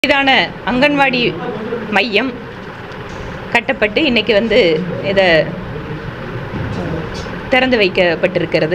இதான அங்கன்வாடி மையம் கட்டப்பட்டு இன்னைக்கு வந்து இதை திறந்து வைக்கப்பட்டிருக்கிறது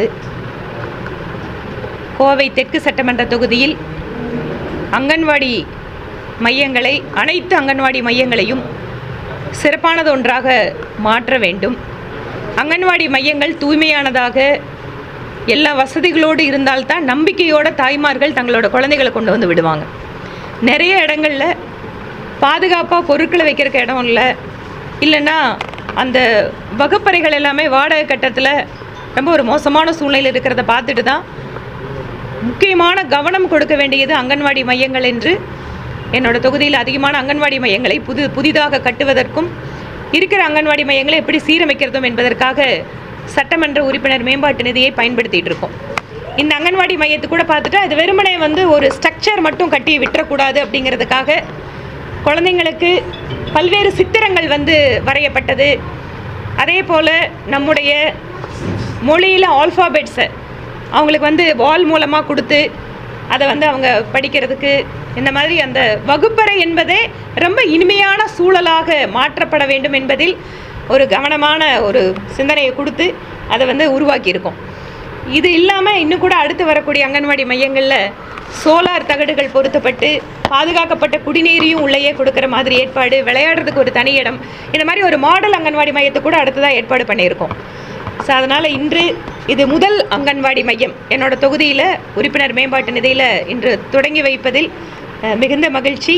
கோவை தெற்கு சட்டமன்ற தொகுதியில் அங்கன்வாடி மையங்களை அனைத்து அங்கன்வாடி மையங்களையும் சிறப்பானது ஒன்றாக மாற்ற வேண்டும் அங்கன்வாடி மையங்கள் தூய்மையானதாக எல்லா வசதிகளோடு இருந்தால்தான் நம்பிக்கையோட தாய்மார்கள் தங்களோட குழந்தைகளை கொண்டு வந்து விடுவாங்க நிறைய இடங்களில் பாதுகாப்பாக பொருட்களை வைக்கிறதுக்கு இடம் இல்லை இல்லைன்னா அந்த வகுப்பறைகள் எல்லாமே வாடகை கட்டத்தில் ரொம்ப ஒரு மோசமான சூழ்நிலை இருக்கிறத பார்த்துட்டு தான் முக்கியமான கவனம் கொடுக்க வேண்டியது அங்கன்வாடி மையங்கள் என்று என்னோட தொகுதியில் அதிகமான அங்கன்வாடி மையங்களை புது புதிதாக கட்டுவதற்கும் இருக்கிற அங்கன்வாடி மையங்களை எப்படி சீரமைக்கிறதும் என்பதற்காக சட்டமன்ற உறுப்பினர் மேம்பாட்டு நிதியை பயன்படுத்திட்டு இருக்கோம் இந்த அங்கன்வாடி மையத்தை கூட பார்த்துட்டா இது வெறுமனே வந்து ஒரு ஸ்ட்ரக்சர் மட்டும் கட்டி விட்டுறக்கூடாது அப்படிங்கிறதுக்காக குழந்தைங்களுக்கு பல்வேறு சித்திரங்கள் வந்து வரையப்பட்டது அதே போல் நம்முடைய மொழியில் ஆல்ஃபாபெட்ஸை அவங்களுக்கு வந்து வால் மூலமாக கொடுத்து அதை வந்து அவங்க படிக்கிறதுக்கு இந்த மாதிரி அந்த வகுப்பறை என்பதே ரொம்ப இனிமையான சூழலாக மாற்றப்பட வேண்டும் என்பதில் ஒரு கவனமான ஒரு சிந்தனையை கொடுத்து அதை வந்து உருவாக்கியிருக்கோம் இது இல்லாமல் இன்னும் கூட அடுத்து வரக்கூடிய அங்கன்வாடி மையங்களில் சோலார் தகடுகள் பொருத்தப்பட்டு பாதுகாக்கப்பட்ட குடிநீரையும் உள்ளேயே கொடுக்குற மாதிரி ஏற்பாடு விளையாடுறதுக்கு ஒரு தனி இடம் இந்த மாதிரி ஒரு மாடல் அங்கன்வாடி மையத்தை கூட அடுத்ததாக ஏற்பாடு பண்ணியிருக்கோம் ஸோ அதனால் இன்று இது முதல் அங்கன்வாடி மையம் என்னோட தொகுதியில் உறுப்பினர் மேம்பாட்டு நிதியில் இன்று தொடங்கி வைப்பதில் அஹ், மிகுந்த மகிழ்ச்சி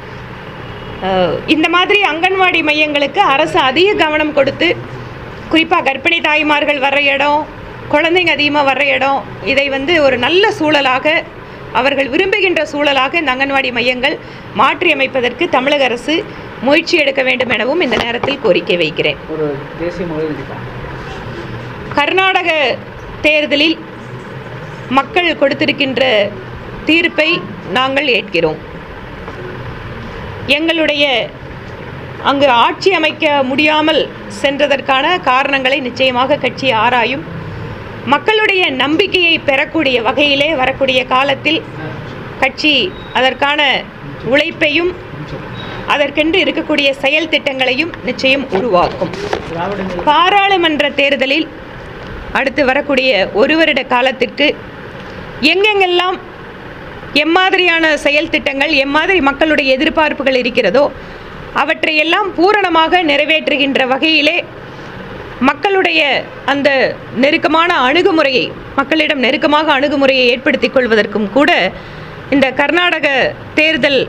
அஹ், இந்த மாதிரி அங்கன்வாடி மையங்களுக்கு அரசு அதிக கவனம் கொடுத்து குறிப்பாக கர்ப்பிணி தாய்மார்கள் வர்ற இடம் குழந்தைங்க அதிகமாக வர்ற இடம் இதை வந்து ஒரு நல்ல சூழலாக அவர்கள் விரும்புகின்ற சூழலாக இந்த அங்கன்வாடி மையங்கள் மாற்றி அமைப்பதற்கு தமிழக அரசு முயற்சி எடுக்க வேண்டும் எனவும் இந்த நேரத்தில் கோரிக்கை வைக்கிறேன் ஒரு தேசிய மகளிர் திட்டம் கர்நாடக தேர்தலில் மக்கள் கொடுத்திருக்கின்ற தீர்ப்பை நாங்கள் ஏற்கிறோம் எங்களுடைய அங்கு ஆட்சி அமைக்க முடியாமல் சென்றதற்கான காரணங்களை நிச்சயமாக கட்சி ஆராயும் மக்களுடைய நம்பிக்கையை பெறக்கூடிய வகையிலே வரக்கூடிய காலத்தில் கட்சி அதற்கான உழைப்பையும் அதற்கென்று இருக்கக்கூடிய செயல் திட்டங்களையும் நிச்சயம் உருவாக்கும் திராவிட நில பாராளுமன்ற தேர்தலில் அடுத்து வரக்கூடிய ஒரு வருட காலத்திற்கு எங்கெங்கெல்லாம் எம்மாதிரியான செயல் திட்டங்கள் எம்மாதிரி மக்களுடைய எதிர்பார்ப்புகள் இருக்கிறதோ அவற்றையெல்லாம் பூரணமாக நிறைவேற்றுகின்ற வகையிலே மக்களுடைய அந்த நெருக்கமான அணுகுமுறையை மக்களிடம் நெருக்கமாக அணுகுமுறையை ஏற்படுத்திக் கொள்வதற்கும் கூட இந்த கர்நாடக தேர்தல்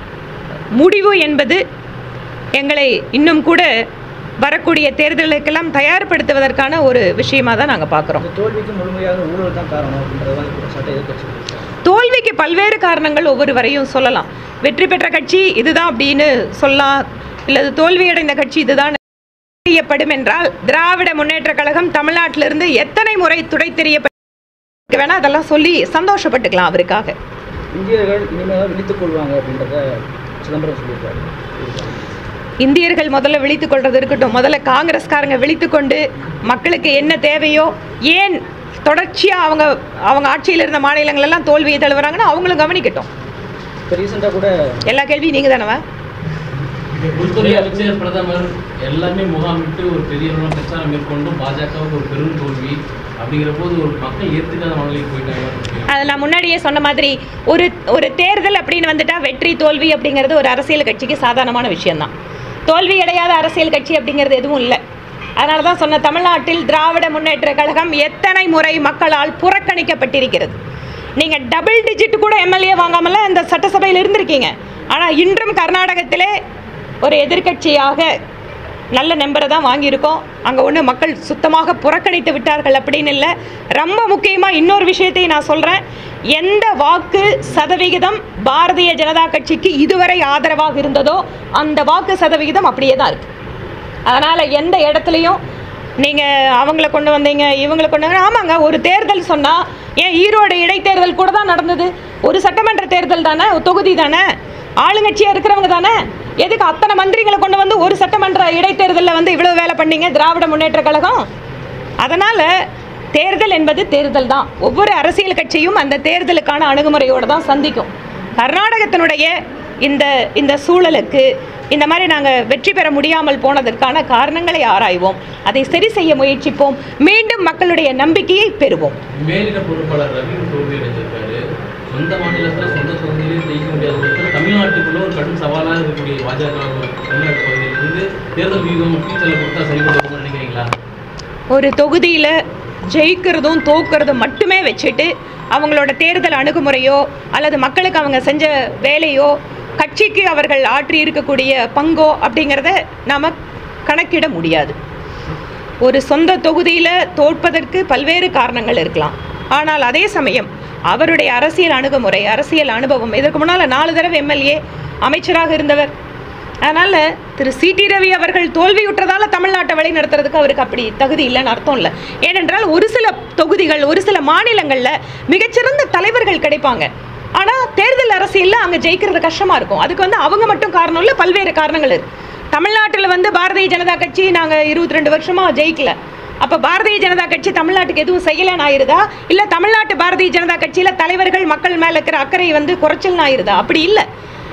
முடிவு என்பது எங்களை இன்னும் கூட வரக்கூடிய தேர்தலுக்கெல்லாம் தயார்படுத்துவதற்கான ஒரு விஷயமாக தான் நாங்கள் பார்க்குறோம் இந்த தோல்விக்கு முழுமையாக ஊழல் தான் காரணம் அப்படின்றத மாதிரி குற்றச்சாட்டை எதிர்க்கட்சி தோல்விக்கு பல்வேறு காரணங்கள் ஒவ்வொரு வரையும் சொல்லலாம் வெற்றி பெற்ற கட்சி இதுதான் அப்படின்னு சொல்லலாம் இல்லது தோல்வியடைந்த கட்சி இதுதான் செய்யப்படும் என்றால் திராவிட முன்னேற்ற கழகம் தமிழ்நாட்டிலிருந்து எத்தனை முறை துடை தெரியப்பட்டு வேணா அதெல்லாம் சொல்லி சந்தோஷப்பட்டுக்கலாம் அவருக்காக இந்தியர்கள் இனிமேல் விழித்துக் கொள்வாங்க அப்படின்றத சிதம்பரம் சொல்லியிருக்காரு இந்தியர்கள் முதல்ல விழித்து கொள்றது இருக்கட்டும் முதல்ல காங்கிரஸ்காரங்க விழித்து கொண்டு மக்களுக்கு என்ன தேவையோ ஏன் தொடர்ச்சியாக அவங்க அவங்க ஆட்சியில் இருந்த மாநிலங்கள் எல்லாம் தோல்வியை தழுவுறாங்கன்னா அவங்களும் கவனிக்கட்டும் இப்போ ரீசெண்டாக கூட எல்லா கேள்வியும் நீங்கள் தானவா உள்துறை அமைச்சர் பிரதமர் எல்லாமே முகாமிட்டு ஒரு பெரிய அளவுல பிரச்சாரம் மேற்கொண்டும் பாஜகவுக்கு ஒரு பெரும் தோல்வி அப்படிங்கிற போது ஒரு மக்கள் ஏத்துக்காத மனநிலைக்கு போயிட்டாங்க அதை நான் முன்னாடியே சொன்ன மாதிரி ஒரு ஒரு தேர்தல் அப்படின்னு வந்துட்டா வெற்றி தோல்வி அப்படிங்கிறது ஒரு அரசியல் கட்சிக்கு சாதாரணமான விஷயம்தான் தோல்வி அடையாத அரசியல் கட்சி அப்படிங்கிறது எதுவும் இல்லை அதனால தான் சொன்ன தமிழ்நாட்டில் திராவிட முன்னேற்ற கழகம் எத்தனை முறை மக்களால் புறக்கணிக்கப்பட்டிருக்கிறது நீங்கள் டபுள் டிஜிட் கூட எம்எல்ஏ வாங்காமல இந்த சட்டசபையில் இருந்திருக்கீங்க ஆனால் இன்றும் கர்நாடகத்திலே ஒரு எதிர்க்கட்சியாக நல்ல நம்பரை தான் வாங்கியிருக்கோம் அங்கே ஒன்று மக்கள் சுத்தமாக புறக்கணித்து விட்டார்கள் அப்படின்னு இல்லை ரொம்ப முக்கியமாக இன்னொரு விஷயத்தை நான் சொல்கிறேன் எந்த வாக்கு சதவிகிதம் பாரதிய ஜனதா கட்சிக்கு இதுவரை ஆதரவாக இருந்ததோ அந்த வாக்கு சதவிகிதம் அப்படியே தான் இருக்குது அதனால் எந்த இடத்துலையும் நீங்கள் அவங்கள கொண்டு வந்தீங்க இவங்களை கொண்டு வந்தீங்க ஆமாங்க ஒரு தேர்தல் சொன்னால் ஏன் ஈரோடு இடைத்தேர்தல் கூட தான் நடந்தது ஒரு சட்டமன்ற தேர்தல் தானே ஒரு தொகுதி தானே ஆளுங்கட்சியாக இருக்கிறவங்க தானே எதுக்கு அத்தனை மந்திரிகளை கொண்டு வந்து ஒரு சட்டமன்ற இடைத்தேர்தலில் வந்து இவ்வளோ வேலை பண்ணீங்க திராவிட முன்னேற்ற கழகம் அதனால் தேர்தல் என்பது தேர்தல் தான் ஒவ்வொரு அரசியல் கட்சியும் அந்த தேர்தலுக்கான அணுகுமுறையோடு தான் சந்திக்கும் கர்நாடகத்தினுடைய இந்த இந்த சூழலுக்கு இந்த மாதிரி நாங்கள் வெற்றி பெற முடியாமல் போனதற்கான காரணங்களை ஆராய்வோம் அதை சரி செய்ய முயற்சிப்போம் மீண்டும் மக்களுடைய நம்பிக்கையை பெறுவோம் மேலிட பொறுப்பாளர் ரவி தோல்வி அடைஞ்சிருக்காரு சொந்த மாநிலத்தில் சொந்த தொகுதியிலே ஜெயிக்க முடியாத ஒருத்தர் தமிழ்நாட்டுக்குள்ள ஒரு கடும் சவாலாக இருக்கக்கூடிய பாஜக தமிழ்நாட்டு பகுதியிலிருந்து தேர்தல் வியூகம் ஃபியூச்சரில் கொடுத்தா சரிபடுத்தும்னு நினைக்கிறீங்களா ஒரு தொகுதியில் ஜெயிக்கிறதும் தோக்கிறதும் மட்டுமே வச்சுட்டு அவங்களோட தேர்தல் அணுகுமுறையோ அல்லது மக்களுக்கு அவங்க செஞ்ச வேலையோ கட்சிக்கு அவர்கள் ஆற்றி இருக்கக்கூடிய பங்கோ அப்படிங்கிறத நாம் கணக்கிட முடியாது ஒரு சொந்த தொகுதியில் தோற்பதற்கு பல்வேறு காரணங்கள் இருக்கலாம் ஆனால் அதே சமயம் அவருடைய அரசியல் அணுகுமுறை அரசியல் அனுபவம் இதற்கு முன்னால் நாலு தடவை எம்எல்ஏ அமைச்சராக இருந்தவர் அதனால் திரு சி டி ரவி அவர்கள் தோல்வியுற்றதால தமிழ்நாட்டை வழி நடத்துறதுக்கு அவருக்கு அப்படி தகுதி இல்லைன்னு அர்த்தம் இல்லை ஏனென்றால் ஒரு சில தொகுதிகள் ஒரு சில மாநிலங்களில் மிகச்சிறந்த தலைவர்கள் கிடைப்பாங்க ஆனால் தேர்தல் அரசியலில் அங்கே ஜெயிக்கிறது கஷ்டமாக இருக்கும் அதுக்கு வந்து அவங்க மட்டும் காரணம் இல்லை பல்வேறு காரணங்கள் இருக்கு தமிழ்நாட்டில் வந்து பாரதிய ஜனதா கட்சி நாங்கள் இருபத்தி ரெண்டு வருஷமாக ஜெயிக்கல அப்போ பாரதிய ஜனதா கட்சி தமிழ்நாட்டுக்கு எதுவும் செய்யலைன்னு ஆயிருதா இல்லை தமிழ்நாட்டு பாரதிய ஜனதா கட்சியில் தலைவர்கள் மக்கள் மேலே இருக்கிற அக்கறை வந்து குறைச்சல்னு ஆயிருதா அப்படி இல்லை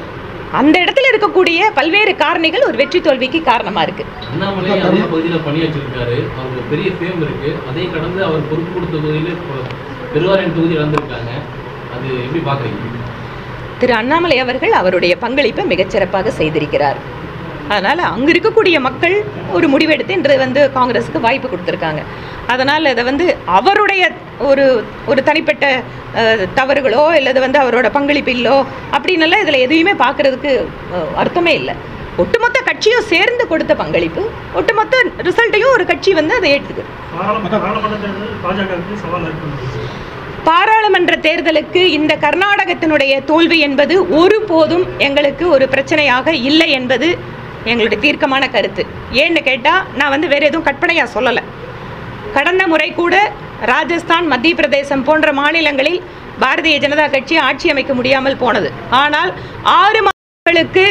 அந்த இடத்துல இருக்கக்கூடிய பல்வேறு காரணிகள் ஒரு வெற்றி தோல்விக்கு காரணமாக இருக்குது அண்ணாமலை அதே பகுதியில் பணியாற்றிருக்காரு அவருக்கு பெரிய ஃபேம் இருக்கு அதை கடந்து அவர் பொறுப்பு கொடுத்த தொகுதியில இப்போ பெருவாரின் தொகுதி இழந்திருக்காங்க அது எப்படி பார்க்குறீங்க திரு அண்ணாமலை அவர்கள் அவருடைய பங்களிப்பை மிகச்சிறப்பாக செய்திருக்கிறார் அதனால் அங்கே இருக்கக்கூடிய மக்கள் ஒரு முடிவெடுத்து இன்று வந்து காங்கிரஸுக்கு வாய்ப்பு கொடுத்துருக்காங்க அதனால் அதை வந்து அவருடைய ஒரு ஒரு தனிப்பட்ட அஹ், தவறுகளோ இல்லது வந்து அவரோட பங்களிப்பில்லோ அப்படின்னெல்லாம் இதில் எதையுமே பார்க்கறதுக்கு அஹ், அர்த்தமே இல்லை ஒட்டுமொத்த கட்சியும் சேர்ந்து கொடுத்த பங்களிப்பு ஒட்டுமொத்த ரிசல்ட்டையும் ஒரு கட்சி வந்து அதை ஏற்றுக்குது பாராளுமன்ற பாராளுமன்ற தேர்தல் பாஜகவுக்கு சவால் இருக்கு பாராளுமன்ற தேர்தலுக்கு இந்த கர்நாடகத்தினுடைய தோல்வி என்பது ஒருபோதும் எங்களுக்கு ஒரு பிரச்சனையாக இல்லை என்பது எங்களுடைய தீர்க்கமான கருத்து ஏன்னு கேட்டால் நான் வந்து வேறு எதுவும் கற்பனையாக சொல்லலை கடந்த முறை கூட ராஜஸ்தான் மத்திய பிரதேசம் போன்ற மாநிலங்களில் பாரதிய ஜனதா கட்சி ஆட்சி அமைக்க முடியாமல் போனது ஆனால் ஆறு மாதங்களுக்கு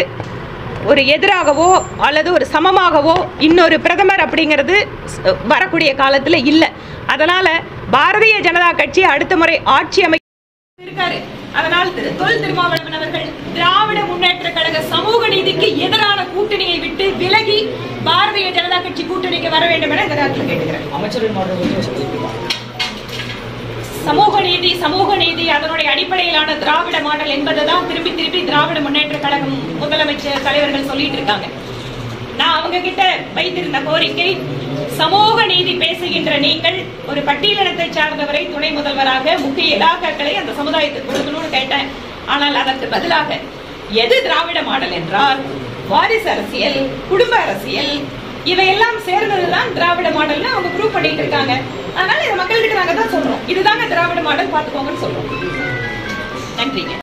ஒரு எதிராகவோ அல்லது ஒரு சமமாகவோ இன்னொரு பிரதமர் அப்படிங்கிறது ஸ்- வரக்கூடிய காலத்தில் இல்லை அதனால் பாரதிய ஜனதா கட்சி அடுத்த முறை ஆட்சி அமை இருக்காரு அதனால் திரு தொல் திருமாவளவன் அவர்கள் திராவிட முன்னேற்ற கழக சமூக நீதிக்கு எதிரான கூட்டணியை விட்டு விலகி பாரதிய ஜனதா கட்சி கூட்டணிக்கு வர வேண்டும் என இந்த நேரத்தில் கேட்டுக்கிறேன் அமைச்சரவை மாற்றம் பற்றி சொல்லியிருக்கீங்களா சமூக நீதி சமூக நீதி அதனுடைய அடிப்படையிலான திராவிட மாடல் என்பதுதான் திருப்பி திருப்பி திராவிட முன்னேற்ற கழகம் முதலமைச்சர் தலைவர்கள் சொல்லிட்டு இருக்காங்க நான் அவங்க கிட்ட வைத்திருந்த கோரிக்கை சமூக நீதி பேசுகின்ற நீங்கள் ஒரு பட்டியலினத்தை சார்ந்தவரை துணை முதல்வராக முக்கிய இலாக்காக்களை அந்த சமுதாயத்துக்கு கொடுக்கணும்னு கேட்டேன் ஆனால் அதற்கு பதிலாக எது திராவிட மாடல் என்றால் வாரிசு அரசியல் குடும்ப அரசியல் இவையெல்லாம் சேர்ந்ததுதான் திராவிட மாடல்னு அவங்க ப்ரூவ் பண்ணிட்டு இருக்காங்க அதனால இதை மக்கள்கிட்ட நாங்க தான் சொல்றோம் இதுதாங்க திராவிட மாடல் பாத்துக்கோங்கன்னு சொல்றோம் நன்றிங்க